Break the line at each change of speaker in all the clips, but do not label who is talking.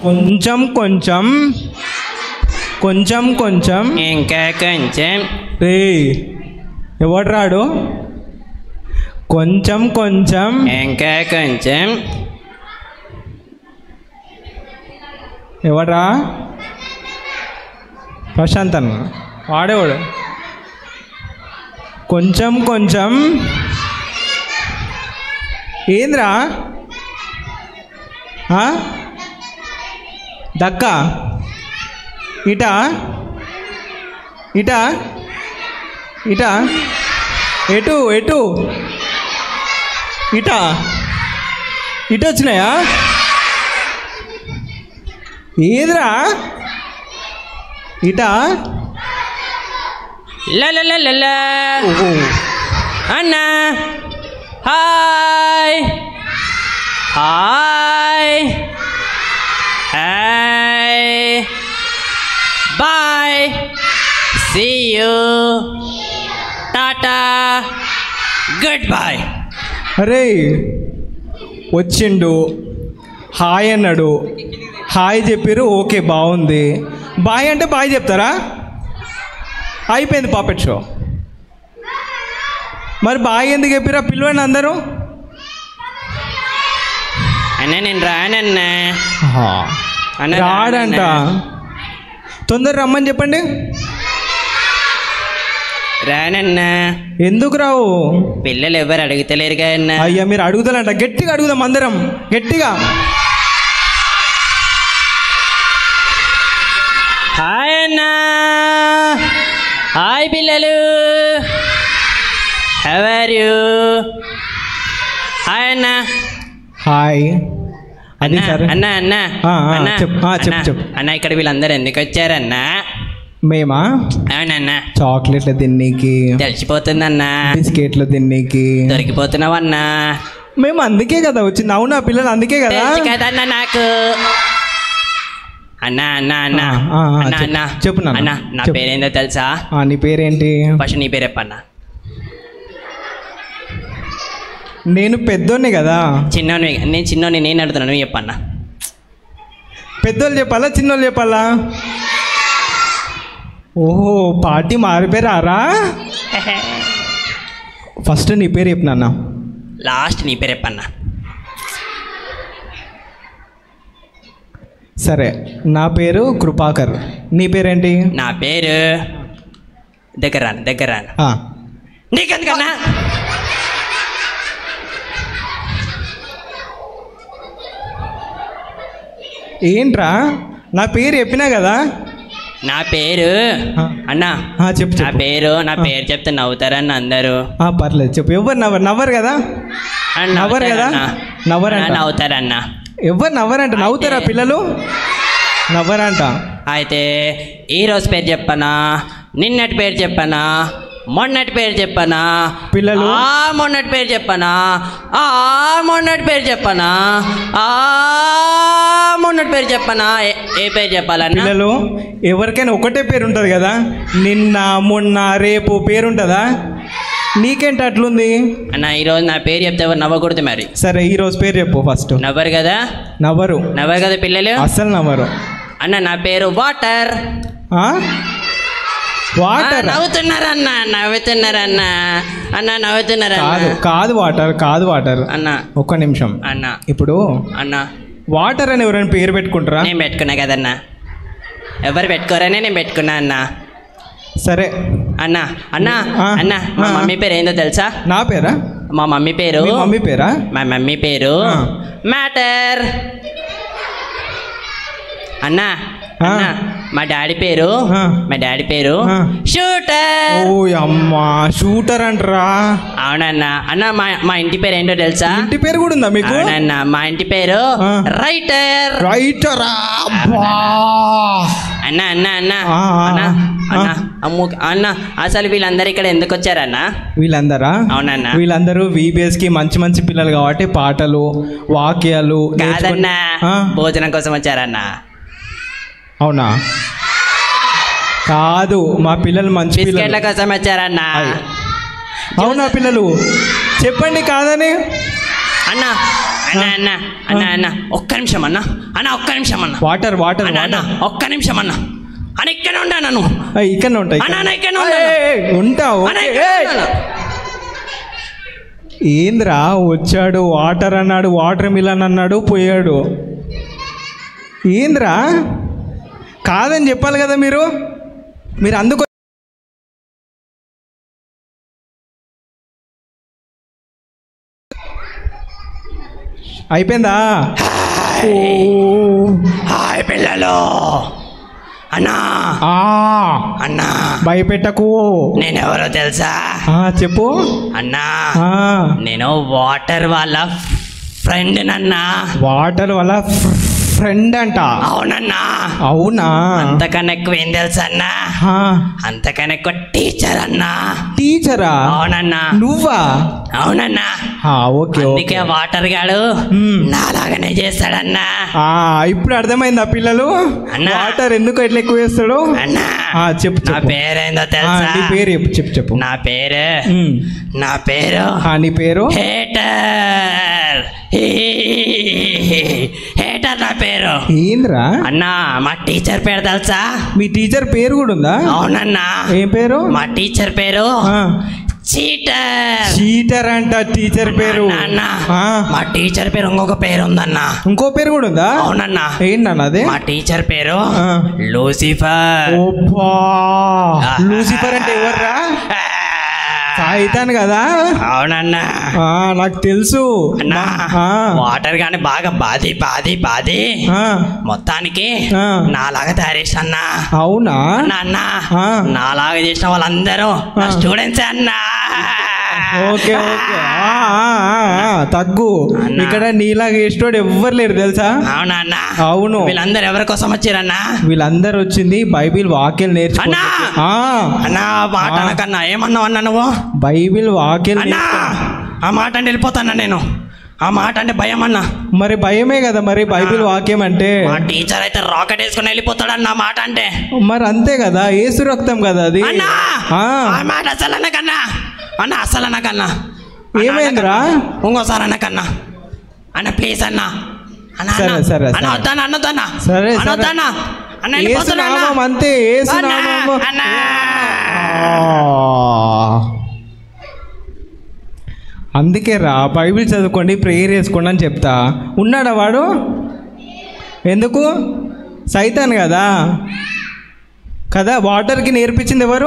కొంచెం కొంచెం కొంచెం కొంచెం
ఇంకా కొంచెం
రే ఎవడు రాడు కొంచెం కొంచెం
ఇంకా కొంచెం
ఎవడ్రా ప్రశాంత్ అన్న వాడేవాడు కొంచెం కొంచెం ఏంద్రా ఆ? దక్క ఇటా ఇటా ఇటా ఎటు ఎటు ఇటా ఇటు వచ్చినాయా ఏదిరా ఇటా
లలలలలా.
ఓహో
అన్నా hi hi hi bye see you tata good bye
అరే వచ్చిండు హాయ్ అన్నాడు హాయ్ చెప్పారు ఓకే బాగుంది బాయ్ అంటే బాయ్ చెప్తారా అయిపోయింది పాపెట్ షో మరి బాయ్ ఎందుకు చెప్పారా పిలవండి అందరూ
అన్న నేను రానన్నా అన్న
రాడంట
రానన్నా.
తొందర రమ్మని చెప్పండి
రానన్నా
ఎందుకు రావు
పిల్లలు ఎవరు అడుగుతలేరు కదన్నా
అయ్యా మీరు అడుగుతారంట గట్టిగా అడుగుదాం అందరం గట్టిగా
హాయ్ అన్నా హాయ్ పిల్లలు హవ్ ఆర్ యూ హాయ్ అన్నా
హాయ్ అది
అన్నా,
సరే
అన్నా అన్నా
ఆ, ఆ,
అన్నా,
చెప్పు, ఆ, చెప్పు,
అన్నా,
చెప్పు.
అన్నా ఇక్కడ వీళ్ళందరూ ఎందుకు వచ్చారన్నా
మేమా
అవునన్నా
చాక్లెట్లు తిన్నీకి
తెలిసిపోతుందన్నా
బిస్కెట్లు తిన్నీకి
దొరికిపోతున్నావన్నా
మేము అందుకే కదా వచ్చింది అవునా పిల్లలు అందుకే కదా
తెలుసు కదన్నా నాకు అన్నా అన్నా అన్నా
ఆ, ఆ, ఆ,
అన్నా
చెప్పు.
అన్నా
చెప్పు నాన్న.
అన్నా నా
చెప్పు.
పేరేందో తెలుసా
ఆ, నీ పేరేంటి
ఫస్ట్ నీ పేరు చెప్పన్నా
నేను పెద్దోన్నే కదా
చిన్నోని నేను చిన్నోని నేను అడుగుతున్నా నువ్వు చెప్పన్నా
పెద్దోళ్ళు చెప్పాలా చిన్నోళ్ళు చెప్పాలా ఓహో పార్టీ మారిపోయారా ఫస్ట్ నీ పేరు చెప్పు నాన్న
లాస్ట్ నీ పేరు చెప్పన్నా
సరే నా పేరు కృపాకర్ నీ పేరేంటి
నా పేరు దగ్గర రాను దగ్గర రాను
ఆ,
నీకెందుకన్నా
ఏంట్రా నా పేరు చెప్పినా కదా
నా పేరు
ఆ.
అన్నా
ఆ, చెప్పు
నా
చెప్పు
పేరు నా పేరు చెప్తే నవ్వుతారన్న అందరూ
ఆ, పర్లేదు చెప్పు ఎవరు నవ్వరు నవ్వరు కదా
అన్న,
నవ్వరు కదా?
నవ్వుతారన్న.
నవ్వరంట.
అన్న, నవ్వుతారన్న
ఎవరు నవ్వరంట నవ్వుతారా
అయితే-
పిల్లలు నవ్వరంట
అయితే ఈరోజు పేరు చెప్పనా నిన్నటి పేరు చెప్పనా మొన్నటి పేరు చెప్పనా
పిల్లలు?
ఆ మొన్నటి పేరు చెప్పనా ఆ మొన్నటి పేరు చెప్పనా ఆ మొన్నటి పేరు చెప్పనా ఏ- ఏ పేరు చెప్పాలన్నా
పిల్లలు ఎవరికైనా ఒకటే పేరు ఉంటుంది కదా నిన్న మొన్న రేపు పేరు ఉంటుందా నీకేంటి అట్లుంది
అన్న ఈరోజు నా పేరు చెప్తే ఎవరు నవ్వకూడదు మరి
సరే ఈ రోజు పేరు చెప్పు ఫస్ట్
నవ్వరు కదా
నవ్వరు
నవ్వరు కదా పిల్లలు
అస్సలు నవ్వరు
అన్న నా పేరు వాటర్
ఆ? వాటర్
నవ్వుతున్నారన్న నవ్వుతున్నారన్న అన్న
కాదు
నవ్వుతున్నారన్న
కాదు వాటర్ కాదు వాటర్
అన్న
ఒక్క నిమిషం
అన్న
ఇప్పుడు
అన్న
వాటర్ అని ఎవరైనా పేరు పెట్టుకుంటారా
నేను పెట్టుకున్నా కదన్న ఎవరు పెట్టుకోరనే నేను పెట్టుకున్నా అన్న
సరే
అన్న అన్న
ఆ,
అన్న మా
ఆ.
మమ్మీ పేరు ఏందో తెలుసా
నా పేరా
మా మమ్మీ పేరు
మీ మమ్మీ పేరా
మా మమ్మీ పేరు
ఆ.
మ్యాటర్ అన్న
ఆ.
అన్న మా డాడీ పేరు
ఆ.
మా డాడీ పేరు
ఆ.
షూటర్
ఓ అమ్మా షూటర్ అంటారా
అవునన్న అన్న మా మా ఇంటి పేరు ఏంటో తెలుసా
ఇంటి పేరు కూడా ఉందా మీకు
అవునన్న మా ఇంటి పేరు
ఆ.
రైటర్
రైటరా అబ్బా
అన్న అన్న అన్న
ఆ, ఆ,
అన్న
ఆ.
అన్న అమ్ము అన్న అసలు వీళ్ళందరూ ఇక్కడ ఎందుకు వచ్చారన్న
వీళ్ళందరా
అవునన్న.
వీళ్ళందరూ VBS కి మంచి మంచి పిల్లలు కాబట్టి పాటలు వాక్యాలు నేర్చుకుని-
కాదన్న
ఆ,
భోజనం కోసం వచ్చారన్న
అవునా కాదు మా పిల్లలు మంచి
బిస్కెట్ల
పిల్లలు
కోసం వచ్చారన్న
అవునా పిల్లలు చెప్పండి కాదని
అన్న అన్న అన్న అన్న అన్న ఒక్క నిమిషం అన్న అన్న ఒక్క నిమిషం అన్న
వాటర్ వాటర్
అన్న అన్న
వాటర్
ఒక్క నిమిషం అన్న అన్న ఇక్కడ ఉండా నన్ను
ఇక్కడ ఉంటాయి
అన్న అన్న ఇక్కడ
ఉంటా
అన్న
ఓకే.
ఇక్కడ
ఏయ్!
ఉండు.
ఏంద్రా వచ్చాడు వాటర్ అన్నాడు వాటర్ మిలన్ అన్నాడు పోయాడు ఏంద్రా కాదని చెప్పాలి కదా మీరు మీరు అందుకు అయిపోయిందా
హాయ్ పిల్లలు అన్నా
ఆ,
అన్నా
భయపెట్టకు
నేనెవరో తెలుసా
ఆ, చెప్పు
అన్నా
ఆ,
నేను వాటర్ వాళ్ళ ఫ్రెండ్ నన్నా
వాటర్ వల్ల ఫ్రెండ్ అంట
అవునన్నా
అవునా
అంతకన్నా ఎక్కువ ఏం తెలుసా అన్నా
ఆ,
అంతకన్నా ఎక్కువ టీచర్ అన్నా
టీచరా
అవునన్నా
నువ్వా
అవునన్నా
ఆ, ఓకే ఓకే
అందుకే వాటర్ గాడు
మ్మ్.
నాలాగానే చేస్తాడన్నా
ఆ, ఇప్పుడు అర్థమైందా పిల్లలు
అన్నా.
వాటర్ ఎందుకు ఎట్లా ఎక్కువ వేస్తాడు
అన్నా
ఆ, చెప్పు
నా
చెప్పు
పేరేందో
ఆ,
తెలుసా
నీ పేరు చెప్పు చెప్పు చెప్పు
నా పేరు
ఉమ్.
నా పేరు
ఆ, నీ పేరు
హేటర్ హేటర్ నా పేరు
ఏంద్రా
అన్నా మా టీచర్ పేరు తెలుసా
మీ టీచర్ పేరు కూడా ఉందా
అవునన్నా
ఏం పేరు
మా టీచర్ పేరు
ఆ,
చీటర్
చీటర్ అంట టీచర్ పేరు
అన్న
ఆ,
మా టీచర్ పేరు ఇంకొక పేరు ఉందన్నా
ఇంకో పేరు కూడా ఉందా
అవునన్నా
ఏంటన్న అదే
మా టీచర్ పేరు
ఆ.
లూసిఫర్
ఓబ్బా లూసిఫర్ అంటే ఎవర్రా సాయితాన్ కదా
అవునన్నా
ఆ, నాకు తెలుసు
అన్నా
ఆ,
వాటర్ గాని బాగా బాది బాది బాది
ఆ,
మొత్తానికి
ఆ.
నాలాగా తయారు చేసిన
అవునా
అన్న
ఆ.
నాలాగా చేసిన వాళ్ళందరూ నా
ఆ.
స్టూడెంట్స్ అన్నా
ఓకే ఓకే ఆ, ఆ, ఆ, ఆ, తగ్గు
అన్నా.
ఇక్కడ నీలాగా వేసేటోడు ఎవ్వరు లేరు తెలుసా
అవునా అన్న
అవును
వీళ్ళందరూ ఎవరి కోసం వచ్చారన్నా
వీళ్ళందరూ వచ్చింది బైబిల్ వాక్యాలు నేర్చుకో
అన్నా.
ఆ,
అన్నా ఆ మాట
ఆ.
అనకన్నా ఏమన్నావు అన్నా నువ్వు
బైబిల్ వాక్యాలు
అన్నా
నేర్చుకో-
ఆ మాట అంటే వెళ్ళిపోతానా నేను ఆ మాట అంటే భయం అన్నా
మరి భయమే కదా మరి బైబిల్ వాక్యం అంటే
మా టీచర్ అయితే రాకెట్ వేసుకుని వెళ్ళిపోతాడన్న ఆ మాట అంటే
మరి అంతే కదా ఏసు రక్తం కదా అది
అన్నా
ఆ,
ఆ మాట అసలు అనకన్నా అన్న అసలు అనకన్నా
ఏమైందిరా?
ఇంకోసారి అనకన్నా అన్న ప్లీజ్ అన్న అన్న
సరే,
అన్న.
సరే,
అన్న
సరే.
వద్దానా అన్నొద్దన్నా
సరే, సరే.
అనొద్దన్నా అన్న
ఏసు
వెళ్ళిపోతున్నా అన్న.
నామం అంతే ఏసు
అన్నా,
నామము.
అన్నా.
ఆ. అందుకే రా బైబిల్ చదువుకోండి ప్రేయర్ చేసుకోండి అని చెప్తా ఉన్నాడా వాడు ఎందుకు సైతాన్ కదా కదా వాటర్కి నేర్పించింది ఎవరు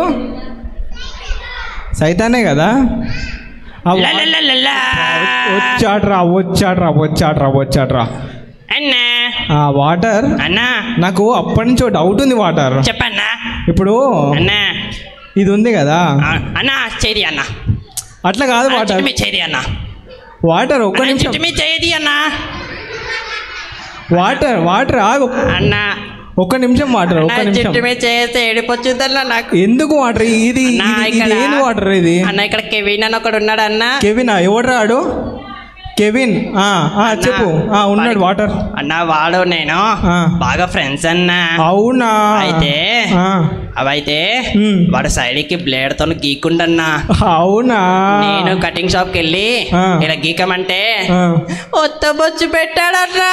సైతానే కదా ఆ వా-
లలలలలా.
వచ్చాడ్రా వచ్చాడ్రా వచ్చాడ్రా వచ్చాడ్రా
అన్నా
ఆ వాటర్
అన్నా
నాకు అప్పటి నుంచి డౌట్ ఉంది వాటర్
చెప్పన్నా
ఇప్పుడు
అన్నా
ఇది ఉంది కదా
ఆ, అన్నా చేది అన్న
అట్లా కాదు వాటర్
మీ చేది అన్న
వాటర్ ఒక్క
అన్న,
నిమిషం
చుట్టూ మీ చేది అన్న
వాటర్ వాటర్ ఆగు
అన్న
ఒక్క నిమిషం వాటర్ ఒక్క
అన్న,
నిమిషం
చుట్టూ మీ చేస్తే ఏడిపోతుందన్న నాకు
ఎందుకు వాటర్ ఇది
అన్నా,
ఇది- ఇది
ఇక్కడ-
ఏంది వాటర్ ఇది
అన్న ఇక్కడ కెవిన్ అని ఒకడు ఉన్నాడు అన్న
కెవిన్ ఎవడు రాడు కెవిన్ ఆ, ఆ, చెప్పు ఆ, ఉన్నాడు వాటర్
అన్న వాడు నేను
ఆ.
బాగా ఫ్రెండ్స్ అన్న
అవునా
అయితే
ఆ,
అవైతే
ఉమ్.
వాడు సైడ్ కి బ్లేడ్ తో గీకుండన్నా
అవునా
నేను కటింగ్ షాప్ కి వెళ్ళి
ఆ.
ఇలా గీకమంటే
ఆ,
ఒత్త బొచ్చు పెట్టాడన్నా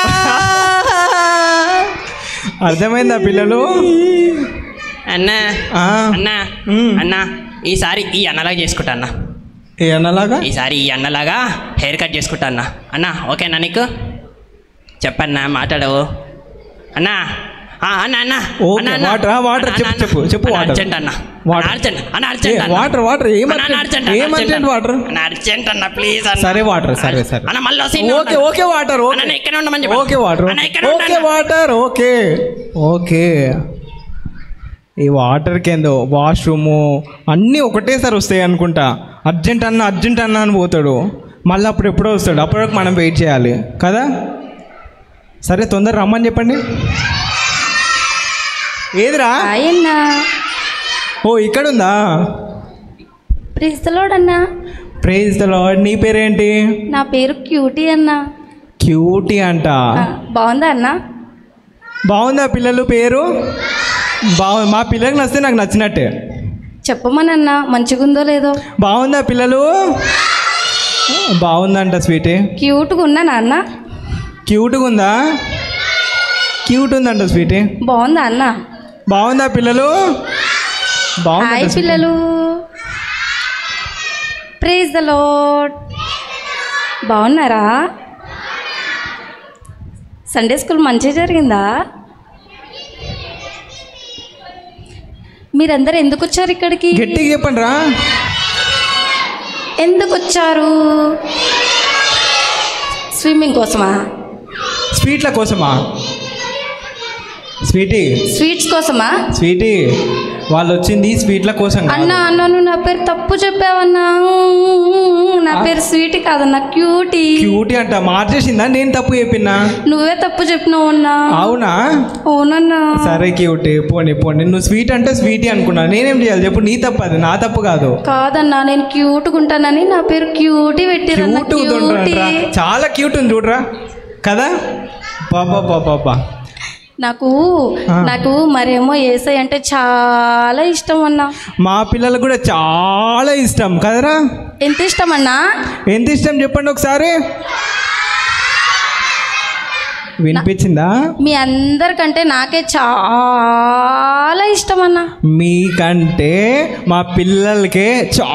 అర్థమైందా పిల్లలు
అన్న
ఆ,
అన్న
ఉమ్.
అన్న ఈసారి ఈ అన్నలాగా చేసుకుంటా అన్న
ఏ అన్నలాగా
ఈసారి ఈ అన్నలాగా హెయిర్ కట్ చేసుకుంటా అన్న అన్న ఓకేనా నీకు చెప్పన్నా మాట్లాడవు అన్నా ఆ, అన్న అన్న
ఓకే,
అన్న, అన్న.
వాటర్, ఆ, వాటర్
అన్న,
చెప్పు,
అన్న.
చెప్పు, చెప్పు,
అన్న,
వాటర్.
అర్జెంట్ అన్న
వాటర్.
అన్న, అర్జెంట్ అన్న
ఏ,
అర్జెంట్ అన్న.
వాటర్ వాటర్ ఏం
అన్న, అన్న,
అర్జెంట్
అర్జెంట్,
ఏం
అర్జెంట్
అర్జెంట్
అన్న.
వాటర్
అన్న అర్జెంట్ అన్న ప్లీజ్ అన్న
సరే వాటర్ సరే సరే
అన్న మళ్ళీ వస్తే ఇన్నే
ఓకే
ఉంటాను.
ఓకే వాటర్
అన్న,
ఓకే
నేను ఇక్కడే ఉండమని చెప్పు.
ఓకే వాటర్
అన్న ఇక్కడ
ఓకే వాటర్ ఓకే ఓకే ఈ వాటర్కి ఏందో వాష్రూము అన్నీ ఒకటేసారి వస్తాయి అనుకుంటా అర్జెంట్ అన్న అర్జెంట్ అన్న అని పోతాడు మళ్ళీ అప్పుడు ఎప్పుడో వస్తాడు అప్పటివరకు మనం వెయిట్ చేయాలి కదా సరే తొందర రమ్మని చెప్పండి ఏదిరా
ఆయన్నా
ఓ ఇక్కడ ఉందా
ప్రిస్తలోడన్నా
ప్రైజ్ ద లార్డ్ నీ పేరేంటి
నా పేరు క్యూటీ అన్నా
క్యూటీ అంట
ఆ, బాగుందా అన్నా
బాగుందా పిల్లలు పేరు బాగు మా పిల్లలకి నచ్చితే నాకు నచ్చినట్టే
చెప్పమనన్నా మంచిగుందో లేదో
బాగుందా పిల్లలు బాగుందంట స్వీటీ
క్యూట్గా ఉన్నానా అన్న
క్యూట్గా ఉందా క్యూట్ ఉందంట స్వీటీ
బాగుందా అన్న
బాగుందా పిల్లలు
హాయ్
బాగుందా
పిల్లలు ప్రేజ్ ద లోడ్ బాగున్నారా సండే స్కూల్ మంచిగా జరిగిందా మీరందరూ ఎందుకు వచ్చారు ఇక్కడికి
గట్టిగా చెప్పండి రా
ఎందుకు వచ్చారు స్విమ్మింగ్ కోసమా
స్వీట్ల కోసమా స్వీటీ
స్వీట్స్ కోసమా
స్వీటీ వాళ్ళు వచ్చింది స్వీట్ల కోసం కాదు.
అన్నా అన్న నువ్వు నా పేరు తప్పు చెప్పావన్నా నా పేరు స్వీట్ కాదన్నా క్యూటీ
క్యూటీ అంట మార్చేసిందా నేను తప్పు చెప్పినా
నువ్వే తప్పు చెప్పినావు అన్నా
అవునా
అవునన్నా
సరే క్యూటీ పోనీ పోనీ నువ్వు స్వీట్ అంటే స్వీటీ అనుకున్నా నేనేం చేయాలి చెప్పు నీ తప్పు అది నా తప్పు కాదు
కాదన్నా నేను క్యూట్గా ఉంటానని నా పేరు క్యూటీ పెట్టిరన్నా
క్యూట్
క్యూటీ
ఉంటుండ్రా చాలా క్యూట్ ఉంది చూడరా కదా బాబా బాబా
నాకు
ఆ.
నాకు మరేమో ఏసై అంటే చాలా ఇష్టం అన్నా
మా పిల్లలకు కూడా చాలా ఇష్టం కదరా
ఎంత ఇష్టం అన్నా
ఎంత ఇష్టం చెప్పండి ఒకసారి వినిపించిందా
మీ అందరికంటే నాకే చాలా ఇష్టం అన్నా
మీకంటే మా పిల్లలకే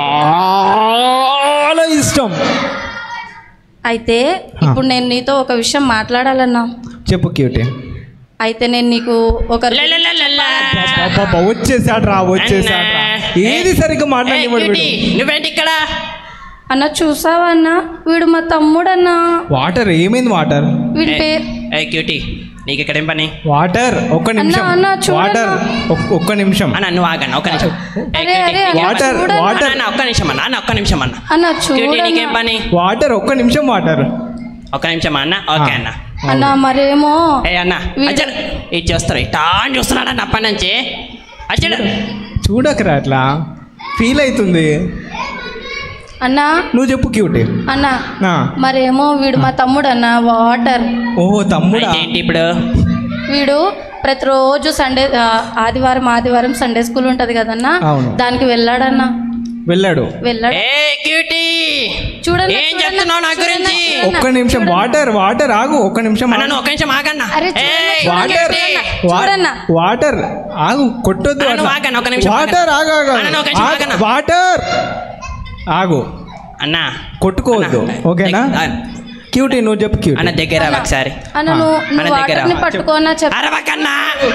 చాలా ఇష్టం
అయితే ఇప్పుడు నేను నీతో ఒక విషయం మాట్లాడాలన్నా
చెప్పు క్యూటీ
అయితే నేను నీకు ఒక
పాపా వచ్చేసాడు రా వచ్చేసాడు రా ఏది సరిగ్గా మాట్లాడి
నువ్వేంటి ఇక్కడ
అన్న చూసావా అన్న వీడు మా తమ్ముడు అన్న
వాటర్ ఏమైంది వాటర్
వీడి పేరు
ఏ క్యూటీ నీకు ఇక్కడ ఏం పని
వాటర్ ఒక్క నిమిషం
అన్న, చూడన్నా.
వాటర్ ఒక్- ఒక్క నిమిషం
అన్న నువ్వు ఆగన్న ఒక్క నిమిషం ఏ,
అరే,
క్యూటీ,
అరే,
నీకేం
అన్న,
పని?
వాటర్
చూడన్నా.
వాటర్
అన్న ఒక్క నిమిషం అన్న అన్న ఒక్క నిమిషం అన్న
అన్న
క్యూటీ నీకేం
చూడన్న
పని
వాటర్ ఒక్క నిమిషం వాటర్
ఒక్క నిమిషం అన్న ఓకే అన్న
అన్న మరేమో
ఏ అన్న
వీడు-
అచ్చాడు ఇది చూస్తారు ఇట్టా అని చూస్తున్నాడు అన్న అప్పటి నుంచి అచ్చాడు
చూడకరా అట్లా ఫీల్ అవుతుంది
అన్న
నువ్వు చెప్పు క్యూటీ
అన్న
ఆ.
మరేమో వీడు మా తమ్ముడు అన్న వాటర్
ఓ తమ్ముడా
అయితే ఏంటి ఇప్పుడు
వీడు ప్రతిరోజు సండే ఆ, ఆదివారం ఆదివారం సండే స్కూల్ ఉంటది కదన్నా
అవును.
దానికి వెళ్ళాడన్న
వెళ్ళాడు
వెళ్ళాడు
ఏ క్యూటీ
చూడన్న
ఏం
చూడన్న,
చెప్తున్నావు నా
చూడన్న,
గురించి?
చూడన్న,
ఒక్క నిమిషం
చూడన్న.
వాటర్ వాటర్ ఆగు ఒక్క నిమిషం
అన్న
ఆగు.
నువ్వు ఒక్క నిమిషం ఆగన్న
అరే చూడన్న,
ఏయ్,
చూడన్న,
వాటర్
క్యూటీ.
వా-
చూడన్న.
వాటర్ ఆగు కొట్టొద్దు
అన్న,
అట్లా.
నువ్వు ఆగన్న, ఒక్క నిమిషం
వాటర్ ఆగు ఆగు
అన్న, నువ్వు ఒక్క నిమిషం
ఆగు.
ఆగన్న.
వాటర్ ఆగు
అన్న
కొట్టుకోవద్దు
అన్న,
ఓకేనా
అన్న,
క్యూటీ నువ్వు చెప్పు క్యూటీ
అన్న దగ్గర రా ఒకసారి
అన్న నువ్వు
అన్న
నువ్వు
దగ్గర
వాటర్ని
రా.
పట్టుకోనా చెప్ప
అరవకన్నా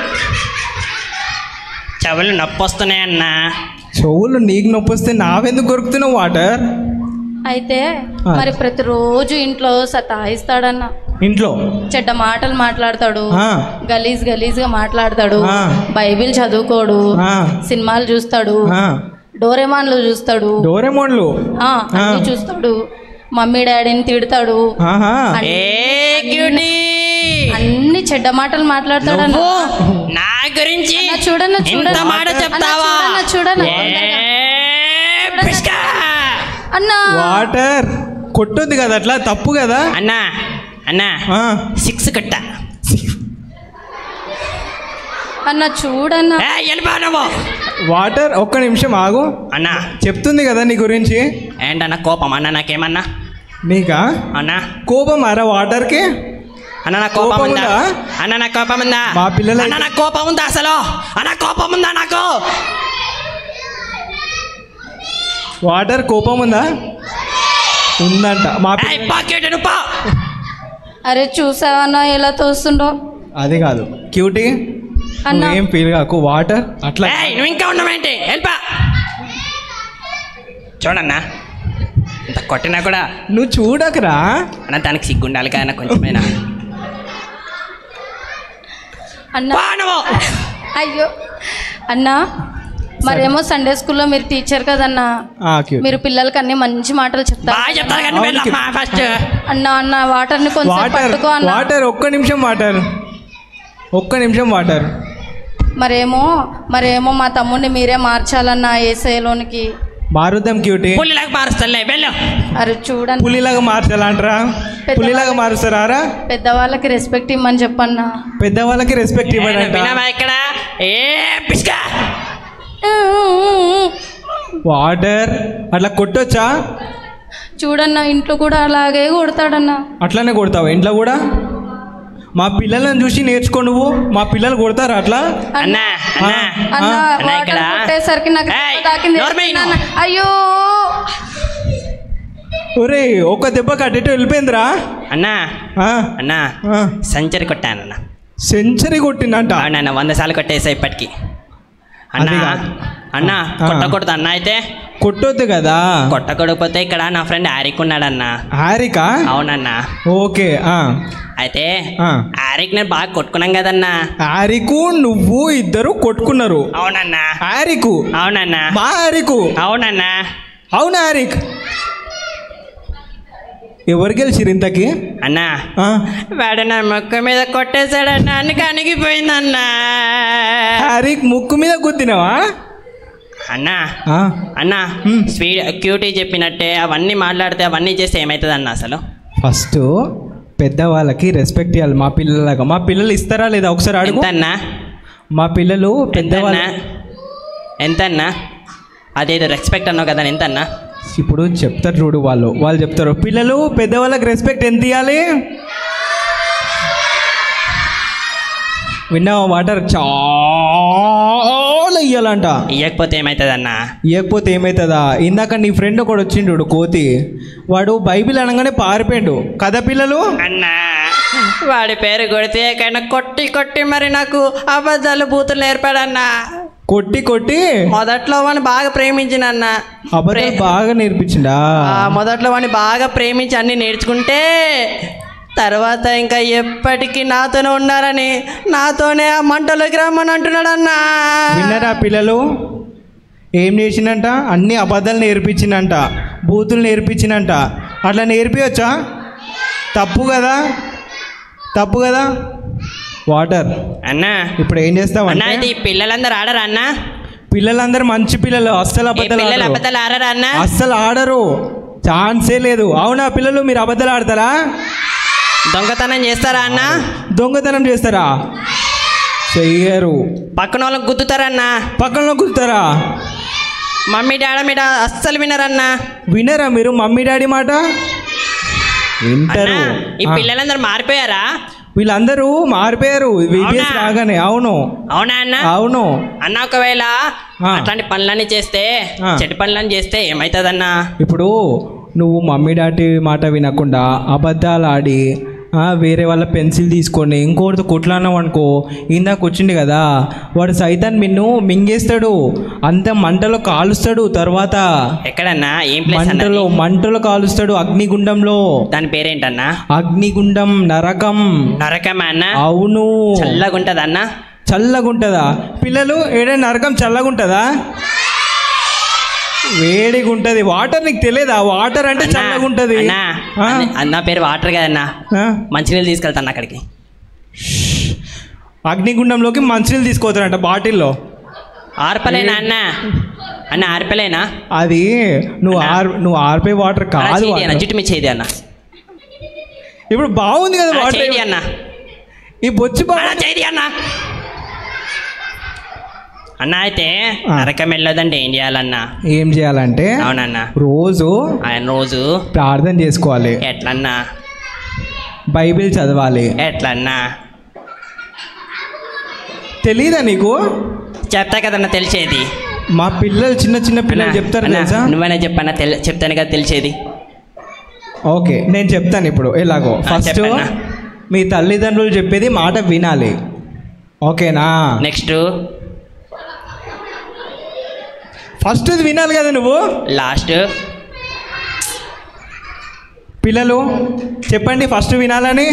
చెవులు నొప్పి వస్తున్నాయి అన్న
చెవులు నీకు నొప్పి వస్తే నావెందుకు కొరుకుతున్నావు వాటర్
అయితే
ఆ.
మరి ప్రతిరోజు ఇంట్లో సతాయిస్తాడన్న
ఇంట్లో
చెడ్డ మాటలు మాట్లాడతాడు
ఆ.
గలీజ్ గలీజ్ గా మాట్లాడతాడు
ఆ.
బైబిల్ చదువుకోడు
ఆ.
సినిమాలు చూస్తాడు
ఆ.
డోరేమాన్లు చూస్తాడు
డోరేమోన్లు
ఆ, అన్నీ
ఆ.
చూస్తాడు మమ్మీ డాడీని తిడతాడు
ఆహా
అన్ని-
ఏ క్యూటీ
అన్ని చెడ్డ మాటలు మాట్లాడతాడన్న
నువ్వు నా గురించి
అన్న, చూడన్న, చూడన్న.
ఇంత మాట
అన్న,
చెప్తావా
చూడన్న, చూడన్న.
ఏ, పిచ్కా.
అన్నా
వాటర్ కొట్టొద్దు కదా అట్లా తప్పు కదా
అన్నా అన్నా
ఆ.
సిక్స్ కట్ట
అన్న చూడన్న
ఏ వెళ్ళిపో నువ్వు
వాటర్ ఒక్క నిమిషం ఆగు
అన్నా
చెప్తుంది కదా నీ గురించి
ఏంటన్నా కోపం అన్న నాకేమన్నా
నీకా
అన్నా
కోపం అరా వాటర్కి
అన్న నాకు కోపం
కోపం
ఉందా
ఉందా?
అన్న నాకు కోపం ఉందా
మా పిల్లలు-
అన్న నాకు కోపం ఉందా అసలు అన్న కోపం ఉందా నాకు
వాటర్ కోపం ఉందా ఉందంట మా పి-
ఏయ్, పాకెట్ నువ్వు పో.
అరే చూసావన్నా ఎలా తోస్తుండో
అది కాదు క్యూటీ
అన్న.
ఏం ఫీల్ కాకు వాటర్ అట్లా
ఏయ్ నువ్వు ఇంకా ఉండవేంటి వెళ్ళిపా చూడన్నా ఇంత కొట్టినా కూడా
నువ్వు చూడకరా
అన్న దానికి సిగ్గుండాలి కదా కొంచెమైనా
అన్న
పో నువ్వు
అయ్యో అన్న మరేమో సండే స్కూల్లో మీరు టీచర్ కదన్నా
ఆ, క్యూట్
మీరు పిల్లలకి అన్ని మంచి మాటలు చెప్తారు
బాగా చెప్తారు కానీ
అవును,
వెళ్ళమ్మా ఫస్ట్
అన్న అన్న వాటర్ని కొంచెం
వాటర్
పట్టుకో అన్న
వాటర్ ఒక్క నిమిషం వాటర్ ఒక్క నిమిషం వాటర్
మరేమో మరేమో మా తమ్ముడిని మీరే మార్చాలన్న ఏసైలోనికి
మారుద్దాం క్యూటీ
పుల్లిలాగా మారుస్తాలే వెళ్ళు
అరే చూడండి
పులిలాగా మార్చాలంటారా పులిలాగా మారుస్తారా
పెద్దవాళ్ళకి రెస్పెక్ట్ ఇమ్మని చెప్పన్నా
పెద్దవాళ్ళకి రెస్పెక్ట్
నేను
ఇవ్వడంట
వినవా ఇక్కడ ఏ పిచ్కా
వాటర్ అట్లా కొట్టొచ్చా
చూడన్న ఇంట్లో కూడా అలాగే కొడతాడన్న
అట్లానే కొడతావు ఇంట్లో కూడా మా పిల్లలను చూసి నేర్చుకో నువ్వు మా పిల్లలు కొడతారా అట్లా
అన్నా అన్నా
అన్న
ఆ,
అన్న
వాటర్
ఇక్కడ.
కొట్టేసరికి నాకు
ఏయ్,
దెబ్బ తాకింది
నోరు మూయి
నాన్న. అయ్యో
ఒరే ఒక దెబ్బ కట్టేటో వెళ్ళిపోయిందిరా
అన్నా
ఆ,
అన్నా
ఆ.
సంచరి కొట్టానన్నా
సెంచరీ కొట్టిందంట
అవునన్న వంద సార్లు కొట్టేసా ఇప్పటికి అన్నా
అది కాదు.
అన్నా
ఆ.
కొట్టకూడదు అన్న అయితే
కొట్టొద్దు కదా
కొట్టకూడకపోతే ఇక్కడ నా ఫ్రెండ్ ఆరిక్ ఉన్నాడన్నా
హారిక
అవునన్నా
ఓకే ఆ.
అయితే
ఆ.
ఆరిక్ నేను బాగా కొట్టుకున్నాం కదన్నా
హారికు నువ్వు ఇద్దరు కొట్టుకున్నారు
అవునన్నా
హారికు
అవునన్నా
మా హారికు
అవునన్నా
అవునా హారిక్ ఎవరు గెలిచిరు ఇంతకి
అన్నా
ఆ?
వాడు నా మొక్క మీద కొట్టేశాడన్నా అన్ని కనిగిపోయిందన్నా
హారిక్ ముక్కు మీద గుద్దినావా
అన్నా
ఆ.
అన్నా
హ్మ్.
స్వీట్ క్యూటీ చెప్పినట్టే అవన్నీ మాట్లాడితే అవన్నీ చేస్తే ఏమవుతుంది అన్న అసలు
ఫస్ట్ పెద్దవాళ్ళకి రెస్పెక్ట్ ఇవ్వాలి మా పిల్లలాగా మా పిల్లలు ఇస్తారా లేదా ఒకసారి అడుగు
ఎంత అన్నా
మా పిల్లలు పెద్దవాళ్ళ
ఎంతన్నా ఎంతన్నా అదేదో రెస్పెక్ట్ అన్నావు కదా ఎంత అన్నా
ఇప్పుడు చెప్తారు చూడు వాళ్ళు వాళ్ళు చెప్తారు పిల్లలు పెద్దవాళ్ళకి రెస్పెక్ట్ ఎంత ఇవ్వాలి విన్నావా వాటర్ చాలా ఇవ్వాలంట
ఇవ్వకపోతే ఏమవుతుంది అన్నా
ఇవ్వకపోతే ఏమవుతుందా ఇందాక నీ ఫ్రెండ్ ఒకడు వచ్చిండు కోతి వాడు బైబిల్ అనగానే పారిపోయిండు కదా పిల్లలు
అన్నా వాడి పేరు కొడితే కన్నా కొట్టి కొట్టి మరి నాకు అబద్ధాలు బూతులు నేర్పాడన్నా
కొట్టి కొట్టి
మొదట్లో వాడిని బాగా ప్రేమించిన అన్న
అబద్ధాలు బాగా నేర్పించిండా
ఆ, మొదట్లో వాడిని బాగా ప్రేమించి అన్ని నేర్చుకుంటే తర్వాత ఇంకా ఎప్పటికీ నాతోనే ఉన్నారని నాతోనే ఆ మంటలోకి రమ్మని అంటున్నాడు అన్నా
విన్నారా పిల్లలు ఏం చేసిందంట అన్ని అబద్ధాలు నేర్పించిందంట బూతులు నేర్పించిందంట అట్లా నేర్పించచ్చా తప్పు కదా తప్పు కదా వాటర్
అన్నా
ఇప్పుడు ఏం
అన్నా
చేస్తామంటే
అయితే ఈ పిల్లలందరూ ఆడరా అన్న
పిల్లలందరూ మంచి పిల్లలు అస్సలు
ఈ
అబద్ధాలు
పిల్లలు
ఆడరు.
అబద్ధాలు ఆడరా అన్న
అస్సలు ఆడరు ఛాన్సే లేదు అవునా పిల్లలు మీరు అబద్ధాలు ఆడతారా
దొంగతనం చేస్తారా అన్న
దొంగతనం చేస్తారా చెయ్యరు
పక్కన వాళ్ళకి గుద్దుతారన్నా
పక్కన కుదుతారా
మమ్మీ డాడీ మీద అస్సలు వినరన్నా
వినరా మీరు మమ్మీ డాడీ మాట వింటారు
అన్నా ఈ
ఆ.
పిల్లలందరూ మారిపోయారా
వీళ్ళందరూ మారిపోయారు విబిఎస్
అవునా?
రాగానే అవును
అవునా అన్న
అవును
అన్న ఒకవేళ
ఆ.
అట్లాంటి పనులన్నీ చేస్తే
ఆ.
చెడు పనులన్నీ చేస్తే ఏమవుతుందన్నా
ఇప్పుడు నువ్వు మమ్మీ డాడీ మాట వినకుండా అబద్ధాలు ఆడి ఆ, వేరే వాళ్ళ పెన్సిల్ తీసుకొని ఇంకోటితో కొట్లాడినావు అనుకో ఇందాక వచ్చింది కదా వాడు సైతాన్ నిన్ను మింగేస్తాడు అంత మంటలో కాలుస్తాడు తర్వాత
ఎక్కడన్నా ఏం ప్లేస్
మంటలో
అన్నది
మంటలో కాలుస్తాడు అగ్నిగుండంలో
దాని పేరేంటన్నా
అగ్నిగుండం నరకం
నరకమా అన్న
అవును
చల్లగుంటదన్న
చల్లగుంటదా పిల్లలు ఏడే నరకం చల్లగుంటదా వేడిగా ఉంటది వాటర్ నీకు తెలియదా వాటర్ అంటే
అన్నా,
చల్లగుంటది
అన్నా,
ఆ?
అన్న- అన్న పేరు వాటర్ కదన్నా
ఆ?
మంచినీళ్ళు తీసుకెళ్తాను అక్కడికి
అగ్నిగుండంలోకి మంచినీళ్ళు తీసుకోతారంట బాటిల్లో
ఆర్పలేనా అన్న అన్న ఆర్పలేనా
అది నువ్వు
అన్నా.
ఆర్ నువ్వు ఆర్పే వాటర్
అన్న,
కాదు
చేయి అన్న
వాటర్.
జుట్టు మీద చేయి అన్న
ఇప్పుడు బాగుంది కదా
అన్న,
వాటర్
చేయి అన్న
ఈ బొచ్చి
అన్న
బాగా
చేయి అన్న అన్న అయితే
ఆ.
నరకం వెళ్ళదంటే ఏం చేయాలన్నా
ఏం చేయాలంటే
అవునన్నా
రోజు
ఆయన రోజు
ప్రార్థన చేసుకోవాలి
ఎట్లన్నా
బైబిల్ చదవాలి
ఎట్లన్నా
తెలీదా నీకు
చెప్తా కదన్నా తెలిసేది
మా పిల్లలు చిన్న చిన్న పిల్లలు
అన్నా,
చెప్తారు
అన్నా,
తెలుసా
నువ్వైనా చెప్పన్నా తెల్ చెప్తాను కదా తెలిసేది
ఓకే నేను చెప్తాను ఇప్పుడు ఎలాగో
ఆ,
ఫస్ట్
చెప్పన్నా.
మీ తల్లిదండ్రులు చెప్పేది మాట వినాలి ఓకేనా
నెక్స్ట్
ఫస్ట్ ఇది వినాలి కదా నువ్వు
లాస్ట్
పిల్లలు చెప్పండి ఫస్ట్ వినాలని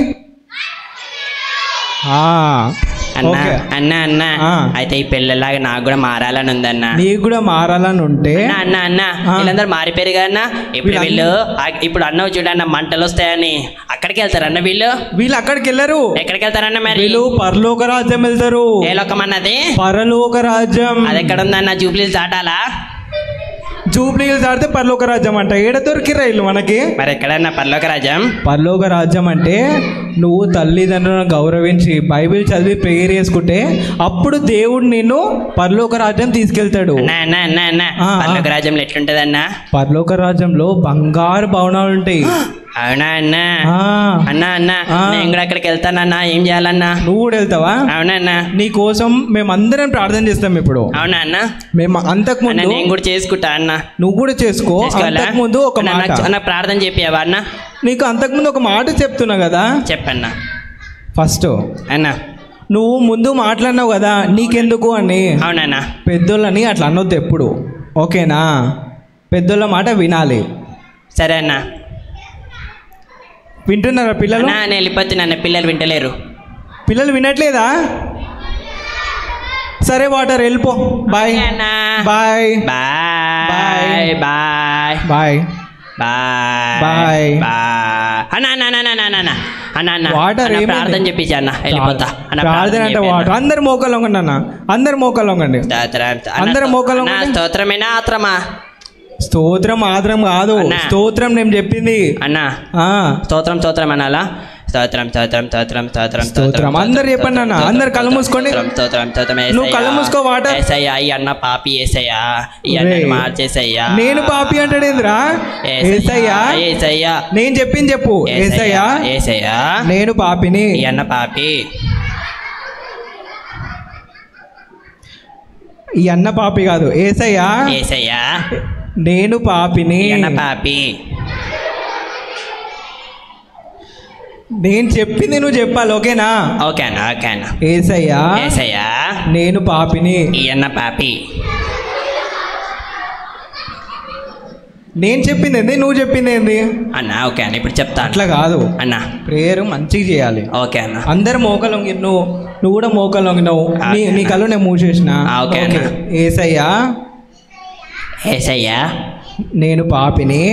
ఆ,
అన్న
ఓకే
అన్న అన్న
ఆ.
అయితే ఈ పిల్లలాగా నాకు కూడా మారాలని ఉందన్న
నీకు కూడా మారాలని ఉంటే
అన్న అన్న అన్న
ఆ.
వీళ్ళందరూ మారిపోయారు కదా అన్న ఇప్పుడు
వీళ్ళందరూ-
వీళ్ళు ఆ- ఇప్పుడు అన్నవు చూడన్న మంటలు వస్తాయని అక్కడికి వెళ్తారన్న వీళ్ళు
వీళ్ళు అక్కడికి వెళ్ళరు
ఎక్కడికి వెళ్తారన్న మరి
వీళ్ళు పరలోక రాజ్యం వెళ్తారు
ఏ లోకం అన్నది
పరలోక రాజ్యం
అది ఎక్కడ ఉందన్న జూబ్లీలు దాటాలా
జూబ్లీలు దాడితే పరలోక రాజ్యం అంట ఏడ దొరికిరా ఇల్లు మనకి
మరి ఎక్కడన్నా పర్లోక రాజ్యం
పరలోక రాజ్యం అంటే నువ్వు తల్లిదండ్రులను గౌరవించి బైబిల్ చదివి ప్రేయర్ చేసుకుంటే అప్పుడు దేవుడు నిన్ను పరలోక రాజ్యం తీసుకెళ్తాడు
అన్న అన్న అన్న అన్న
ఆ, ఆ.
పర్లోక రాజ్యంలో ఎట్లుంటదన్న
పరలోక రాజ్యంలో బంగారు భవనాలు ఉంటాయి
అవునా అన్న
ఆ,
అన్న అన్న
ఆ.
నేను కూడా అక్కడికి వెళ్తానన్నా ఏం చేయాలన్నా
నువ్వు కూడా వెళ్తావా
అవునా అన్న
నీ కోసం మేమందరం ప్రార్థన చేస్తాం ఇప్పుడు
అవునా అన్న
మేము అంతకు
అన్న
ముందు
నేను కూడా చేసుకుంటా అన్న
నువ్వు కూడా చేసుకో
చేసుకోవాలా?
అంతకు ముందు ఒక
అన్న,
మాట
నాకు- అన్న ప్రార్థన చెప్పావా అన్న
నీకు అంతకు ముందు ఒక మాట చెప్తున్నా కదా
చెప్పన్న
ఫస్ట్
అన్న
నువ్వు ముందు మాట్లాడినావు కదా నీకెందుకు అని
అవునన్న
పెద్దోళ్ళని అట్లా అనొద్దు ఎప్పుడు ఓకేనా పెద్దోళ్ళ మాట వినాలి
సరే అన్న
వింటున్నారా పిల్లలు
అన్న నేను వెళ్ళిపోతున్నా పిల్లలు వింటలేరు
పిల్లలు వినట్లేదా సరే వాటర్ వెళ్ళిపో బాయ్
అన్న
bye
bye bye
bye
bye
Bye.
Bye అన్న అన్న అన్న అన్న అన్న అన్న అన్న అన్న
Water
అన్న,
ఏమైంది?
ప్రార్థన చెప్పించా అన్న వెళ్ళిపోతా అన్న
ప్రార్థన అంటే
చెప్పి
వాటర్ అందరు మోకాలు వంగండి అన్న అందరు మోకాలు వంగండి
స్తోత్రం. అన్న,
అందరం మోకాళ్ళు
అన్న,
వంగండి.
స్తోత్రమేనా ఆత్రమా
స్తోత్రం ఆదరం కాదు
అన్న.
స్తోత్రం నేను చెప్పింది
అన్న
ఆ
స్తోత్రం స్తోత్రం అనాలా స్తోత్రం స్తోత్రం స్తోత్రం స్తోత్రం
స్తోత్రం. అందరు చెప్పండి అన్న. అందరు కళ్ళు మూసుకోండి.
స్తోత్రం స్తోత్రం స్తోత్రం
నువ్వు కళ్ళు మూసుకో, వాటర్.
ఏసయ్యా ఈ అన్న పాపి ఏసయ్యా ఈ అన్నని
రేయ్.
మార్చేసయ్యా
నేను పాపి అంటాడేంద్రా ఏసయ్యా
ఏసయ్యా
నేను చెప్పింది చెప్పు ఏసయ్యా
ఏసయ్యా
నేను పాపిని
ఈ అన్న పాపి
ఈ అన్న పాపి కాదు ఏసయ్యా
ఏసయ్యా
నేను పాపిని
ఈ అన్న పాపి
నేను చెప్పింది నువ్వు చెప్పాలి ఓకేనా
ఓకే అన్న ఓకే అన్న
ఏసయ్యా
ఏసయ్యా
నేను పాపిని
ఈ అన్న పాపి
నేను చెప్పింది ఏంది నువ్వు చెప్పింది ఏంది
అన్న ఓకే అన్న ఇప్పుడు చెప్తాను
అట్లా కాదు
అన్న
ప్రేయర్ మంచిగా చేయాలి
ఓకే అన్న
అందరు మోకలు వంగి నువ్వు నువ్వు కూడా మోకలు వంగినావు నీ నీ కళ్ళు నేను మూసేసిన
ఆ, ఓకే అన్న.
ఏసయ్యా
ఏసయ్యా
నేను పాపిని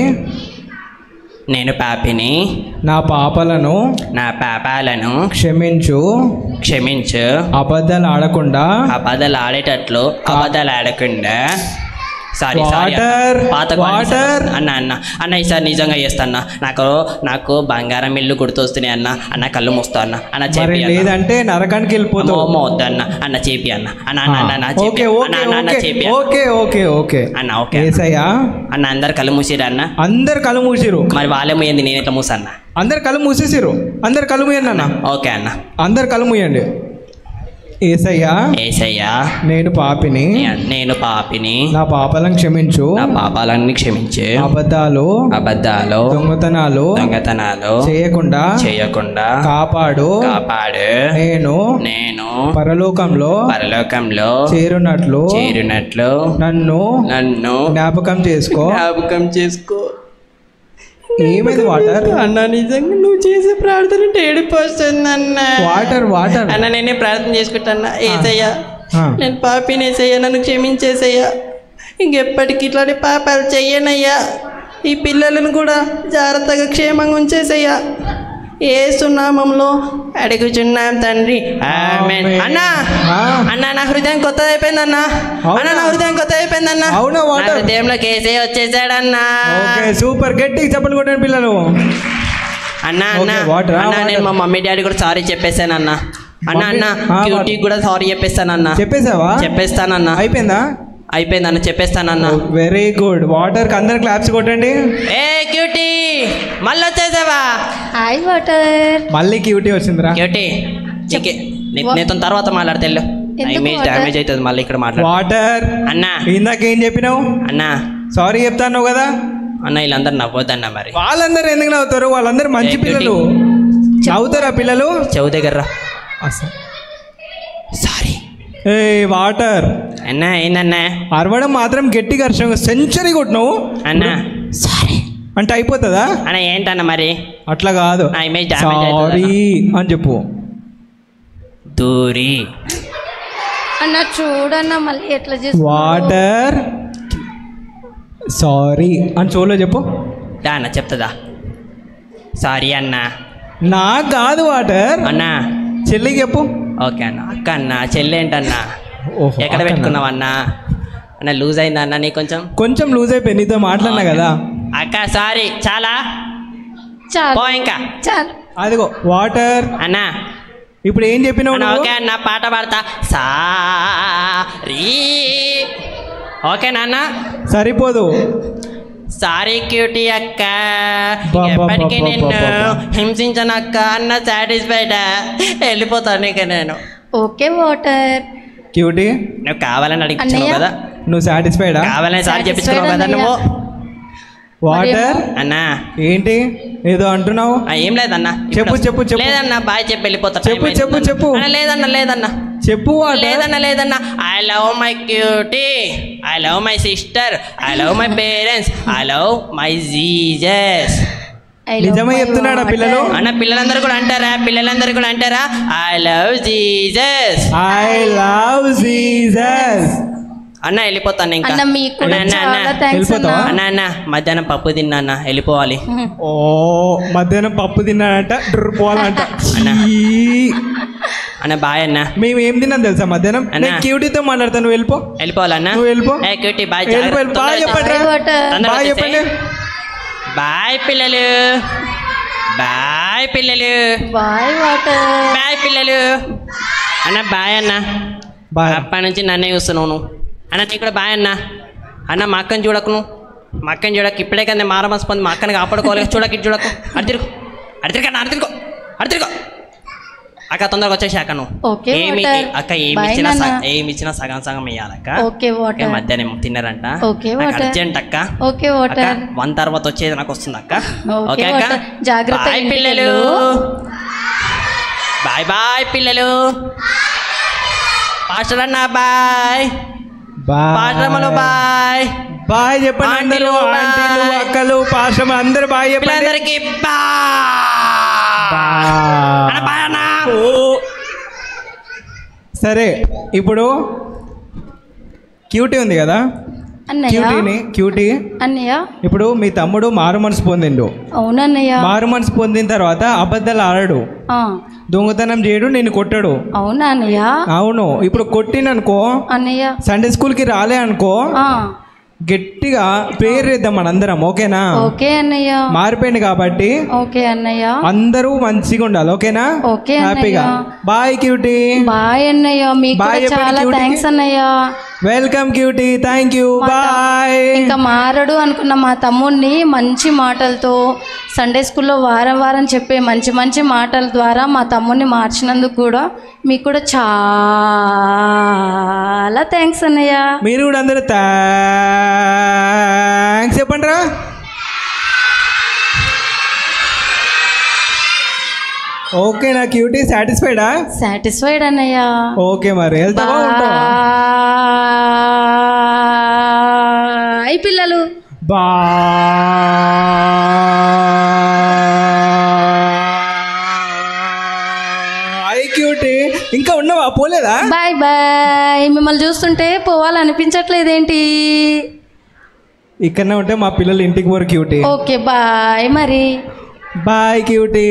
నేను పాపిని
నా పాపలను
నా పాపాలను
క్షమించు
క్షమించు
అబద్ధాలు ఆడకుండా
అబద్ధాలు ఆడేటట్లు అబద్ధాలు ఆడకుండా సారీ సారీ
Water,
పాత
water.
అన్న అన్న అన్న ఈసారి నిజంగా చేస్తాన్నా నాకు నాకు బంగారం ఇల్లు గుర్తొస్తున్నాయి అన్న అన్న కళ్ళు మూస్తా అన్న అన్న
మరి
చేపి అన్న
లేదంటే నరకానికి వెళ్ళిపోతావు
అమ్మో వద్దు అన్న అన్న చేపి అన్న అన్న అన్న అన్న అన్న చేపి
ఓకే
అన్న
ఓకే
అన్న అన్న
ఓకే
చేపి అన్న.
ఓకే ఓకే ఓకే
అన్న ఓకే అన్న.
ఏసయ్యా
అన్న అందరు కళ్ళు మూసిరా అన్న
అందరు కళ్ళు మూసిరు
మరి వాళ్ళే మూయండి నేను ఎట్లా మూసన్న
అందరు కళ్ళు మూసేసిరు అందరు కళ్ళు మూయండి అన్న
ఓకే అన్న
అందరు కళ్ళు మూయండి ఏసయ్యా
ఏసయ్యా
నేను పాపిని
నేను పాపిని
నా పాపాలను క్షమించు
నా పాపాలన్నీ క్షమించు
అబద్ధాలు
అబద్ధాలు
దొంగతనాలు
దొంగతనాలు
చేయకుండా
చేయకుండా
కాపాడు
కాపాడు
నేను
నేను
పరలోకంలో
పరలోకంలో
చేరునట్లు
చేరినట్లు
నన్ను
నన్ను
జ్ఞాపకం చేసుకో
జ్ఞాపకం చేసుకో
ఏమైంది వాటర్
అన్న నిజంగా నువ్వు చేసే ప్రార్థన ఏడుపు వస్తుంది అన్న
వాటర్ వాటర్
అన్న నేనే ప్రార్థన చేసుకుంటాను ఏసయ్యా
ఆ.
నేను పాపిని ఏసయ్యా నన్ను క్షమించేసయ్యా ఇంకెప్పటికి ఇట్లాంటి పాపాలు చెయ్యనయ్యా ఈ పిల్లలను కూడా జాగ్రత్తగా క్షేమంగా ఉంచేసయ్యా ఏ సున్నామంలో అడుగుచున్నాం తండ్రి ఆమేన్.
ఆమేన్.
అన్నా
ఆ.
అన్న నా హృదయం కొత్త అయిపోయింది అన్న
అవునా?
అన్న నా హృదయం కొత్త అయిపోయింది అన్న
అవునా,
నా
వాటర్?
హృదయంలో కేసే వచ్చేసాడన్నా
ఓకే సూపర్ గట్టిగా చెప్పలు కొట్టండి పిల్లలు
అన్న అన్న
ఓకే, వాటర్, ఆ,
అన్న నేను
వాటర్.
మా మమ్మీ డాడీ కూడా సారీ చెప్పేశాను అన్న అన్న అన్న
మమ్మీ- ఆ,
క్యూటీ
వాటర్.
కూడా సారీ చెప్పేస్తానన్న
చెప్పేసావా
చెప్పేస్తానన్న
అయిపోయిందా
అయిపోయిందన్న చెప్పేస్తానన్న
వెరీ గుడ్ వాటర్ కి అందరు క్లాప్స్ కొట్టండి
ఏ క్యూటీ మళ్ళీ వచ్చేసావా
హాయ్ వాటర్
మళ్ళీ క్యూటీ వచ్చిందిరా
క్యూటీ నీకే నీ-
వా-
నీతో తర్వాత మాట్లాడతాను
ఎందుకు
ఇమేజ్
వాటర్?
డ్యామేజ్ అవుతుంది మళ్ళీ ఇక్కడ మాట్లాడు
వాటర్
అన్న
ఇందాక ఏం చెప్పినావు
అన్న
సారీ చెప్తాను కదా
అన్న వీళ్ళందరూ నవ్వద్దన్న మరి
వాళ్ళందరూ ఎందుకు నవ్వుతారు వాళ్ళందరూ మంచి
ఏ,
పిల్లలు నవ్వుతారా పిల్లలు
చెవు దగ్గర రా సారీ
ఏ వాటర్
అన్న ఏందన్న
అరవడం మాత్రం గట్టిగా అర్షం సెంచరీ కొట్టినావు
అన్న సారీ
అంటే అయిపోతుందా
అన్న ఏంటన్న మరి
అట్లా కాదు
నా image damage
సారీ అని చెప్పు
దూరి
అన్న చూడన్న మళ్ళీ ఎట్లా చేస్తా
వాటర్ సారీ అని చోలో చెప్పు
దా అన్న చెప్తుందా సారీ అన్న
నాకు కాదు వాటర్
అన్న
చెల్లికి చెప్పు
ఓకే అన్న అక్క అన్న చెల్లెంటన్నా
ఓహో,
ఎక్కడ
అక్కనా?
పెట్టుకున్నావు అన్న అన్న లూజ్ అయిందా అన్న నీ కొంచెం
కొంచెం లూజ్ అయిపోయి నీతో మాట్లాడినా కదా
అక్క సారీ చాలా పో
చాలు
ఇంకా
చాలు
అదిగో వాటర్
అన్న
ఇప్పుడు ఏం చెప్పినావు
అన్న
నువ్వు?
ఓకే అన్న పాట పాడతా సారీ ఓకే నాన్న
సరిపోదు
సారీ క్యూటీ అక్క
బా, బా,
ఎప్పటికీ
బా, బా,
నిన్ను
బా, బా.
హింసించను అక్క అన్న సాటిస్ఫైడ్ వెళ్ళిపోతాను ఇక నేను
ఓకే వాటర్
క్యూటీ
నువ్వు కావాలని అడిగించావు
అన్నయ్య?
కదా
నువ్వు సాటిస్ఫైడా
కావాలని సార్
Satisfied
చెప్పించుకున్నావు కదా
అన్నయ్య.
నువ్వు
వాటర్
అన్నా
ఏంటి ఏదో అంటున్నావు
ఆ, ఏం లేదన్నా
చెప్పు,
ఇప్పుడు
చెప్పు, చెప్పు.
లేదన్నా బాయ్ చెప్పి వెళ్ళిపోతా
చెప్పు,
టైం
చెప్పు,
అవుతుందన్నా.
చెప్పు.
అన్నా, లేదన్నా లేదన్నా
చెప్పు వాటర్
లేదన్నా లేదన్నా I love my cutie I love my sister I love my parents I love my Jesus
నిజమే చెప్తున్నాడా పిల్లలు?
అన్న పిల్లలందరూ కూడా అంటారా పిల్లలందరూ కూడా అంటారా I love Jesus
I love Jesus
అన్న వెళ్ళిపోతాను ఇంకా
అన్న మీకు కూడా
అన్న, అన్న,
చాలా
అన్న.
థ్యాంక్స్ అన్న
వెళ్ళిపోతావా?
అన్న అన్న మధ్యాహ్నం పప్పు తిన్నా అన్న వెళ్ళిపోవాలి
ఓ మధ్యాహ్నం పప్పు తిన్నాడంట డ్రు పోవాలంట
అన్న.
ఈ.
అన్న బాయ్ అన్న
మేము ఏం తిన్నాం తెలుసా మధ్యాహ్నం
అన్న.
నేను క్యూటీతో మాట్లాడతాను నువ్వు వెళ్ళిపో
వెళ్ళిపోవాలన్నా
నువ్వు వెళ్ళిపో.
ఏ క్యూటీ బాయ్
వెళ్ళిపో, వెళ్ళిపో. బాయ్ చెప్పండి రా.
బాయ్ వాటర్
తొందరగా
బాయ్
వచ్చేసేయ్.
చెప్పండి
బాయ్ పిల్లలు బాయ్ పిల్లలు
బాయ్ వాటర్
బాయ్ పిల్లలు అన్న బాయ్ అన్న
బాయ్
అప్పటి నుంచి నన్నే చూస్తున్నావు నువ్వు అన్న నీకు కూడా బాయ్ అన్న అన్న మా అక్కని చూడకు నువ్వు మా అక్కని చూడకు ఇప్పుడే కదా మారమస్ పొంది మా అక్కని కాపాడుకోవాలి చూడకు ఇటు చూడకు అడి తిరుగు అడి తిరుగు అన్న అడి తిరుగు అడి తిరుగు అక్క తొందరగా వచ్చేసి అక్క నువ్వు
ఓకే,
ఏమి
వాటర్.
అక్క ఏమి
బాయ్
ఇచ్చినా
నాన్న.
సగ- ఏమి ఇచ్చినా సగం సగం ఇవ్వాలక్క
ఓకే
ఓకే,
వాటర్
మధ్యాహ్నం తిన్నారంట
ఓకే,
నాకు
వాటర్.
అర్జెంట్ అక్క
ఓకే
అక్క
వాటర్
వన్ తర్వాత వచ్చేది నాకు వస్తుంది అక్క
ఓకే,
ఓకే అక్క
వాటర్. జాగ్రత్తగా
బాయ్
ఇంటికి
పిల్లలు
వెళ్ళు.
బాయ్ బాయ్ పిల్లలు పాస్టర్ అన్న బాయ్ పాశ్రమలు
బాయ్
బాయ్
బాయ్ చెప్పండి అందరూ
ఆంటీలు, బాయ్.
ఆంటీలు అక్కలు పాశ్రమ అందరూ బాయ్ చెప్పండి
పిల్లలందరికీ బాయ్ అన్న, బాయ్ అన్న
ఓ. సరే ఇప్పుడు క్యూటీ ఉంది కదా
అన్నయ్య
క్యూటీని క్యూటీ
అన్నయ్య
ఇప్పుడు మీ తమ్ముడు మారు మనసు పొందిండు
అవునన్నయ్య
మారు మనసు పొందిన తర్వాత అబద్ధాలు ఆడడు
ఆ,
దొంగతనం చేయడు నేను కొట్టాడు
అవునా అన్నయ్య
అవును ఇప్పుడు కొట్టిననుకో
అన్నయ్య
సండే స్కూల్కి రాలే అనుకో
ఆ,
గట్టిగా పేరు ఇద్దాం మనందరం ఓకేనా
ఓకే అన్నయ్య
మారిపోయింది కాబట్టి
ఓకే అన్నయ్య
అందరూ మంచిగా ఉండాలి ఓకేనా
ఓకే
హ్యాపీగా
అన్నయ్య.
బాయ్ క్యూటీ
బాయ్ అన్నయ్య మీకు
బాయ్
కూడా
చెప్పండి,
చాలా
క్యూటీ.
థ్యాంక్స్ అన్నయ్య
వెల్కమ్ క్యూటీ థ్యాంక్ యూ
మా త-
బాయ్
ఇంకా మారడు అనుకున్న మా తమ్ముడిని మంచి మాటలతో సండే స్కూల్లో వారం వారం చెప్పే మంచి మంచి మాటల ద్వారా మా తమ్ముడిని మార్చినందుకు కూడా మీకు కూడా చాలా థ్యాంక్స్ అన్నయ్య
మీరు కూడా అందరూ థ్యాంక్స్ చెప్పండి రా ఓకే నా క్యూటీ సాటిస్ఫైడా
సాటిస్ఫైడ్ అన్నయ్య
ఓకే మరి వెళ్తావా ఉంటావా
బాయ్ పిల్లలు
బాయ్ క్యూటీ ఇంకా ఉన్నావా పోలేదా
బాయ్ బాయ్ మిమ్మల్ని చూస్తుంటే పోవాలనిపించట్లేదేంటి
ఇక్కడనే ఉంటే మా పిల్లలు ఇంటికి పోరు క్యూటీ
ఓకే బాయ్ మరి
బాయ్ క్యూటీ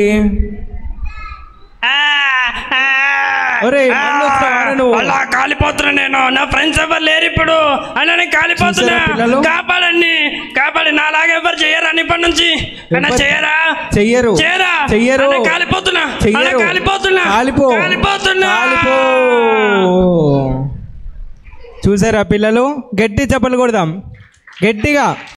ఒరే మళ్ళీ వస్తావారా నువ్వు
అలా కాలిపోతున్నా నేను నా ఫ్రెండ్స్ ఎవరు లేరు ఇప్పుడు అలా నేను కాలిపోతున్నా
చూసారా పిల్లలు?
కాపాడండి కాపాడి నాలాగా ఎవరు చేయరా ఇప్పటి నుంచి అన్న
ఎవరు-
చేయరా
చెయ్యరు
చేయరా
చెయ్యరు
అన్న కాలిపోతున్నా అన్న
చెయ్యరు
కాలిపోతున్నా
కాలిపో
కాలిపోతున్నా
కాలిపో చూసారా పిల్లలు గట్టి చెప్పలు కొడదాం గట్టిగా